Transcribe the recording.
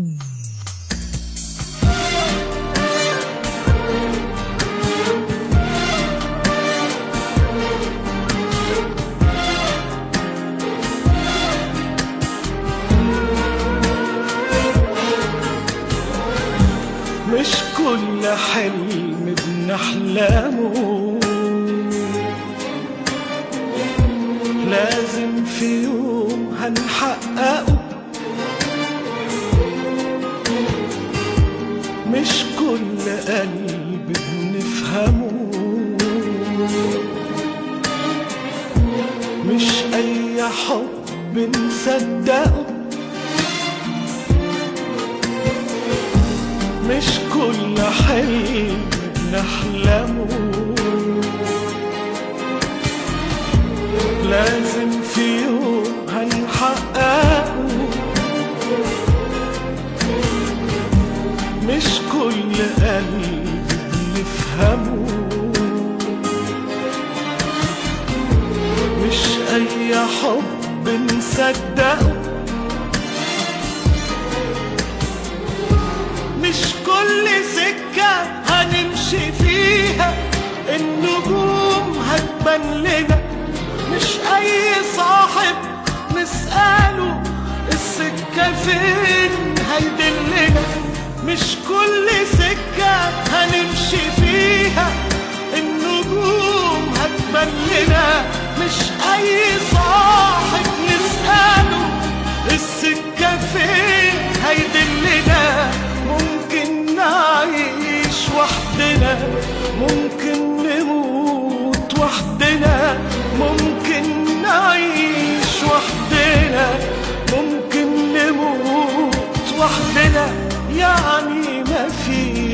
مش كل حلم بنحلمه لازم في يوم هنحققه مش كل قلب بنفهمه مش أي حب نصدقه مش كل حلم بنحلمه لازم في يوم هنحققه مش كل قلب بنفهمه مش أي حب نصدقه مش كل سكة هنمشي فيها النجوم هتبان لنا مش أي صاحب نسأله السكة فين هيدلنا مش كل سكة هنمشي فيها النجوم هتبان لنا مش أي صاحب نسأله السكة فين هيدلنا ممكن نعيش وحدنا ممكن نموت وحدنا ممكن نعيش وحدنا ممكن نموت وحدنا يعني ما في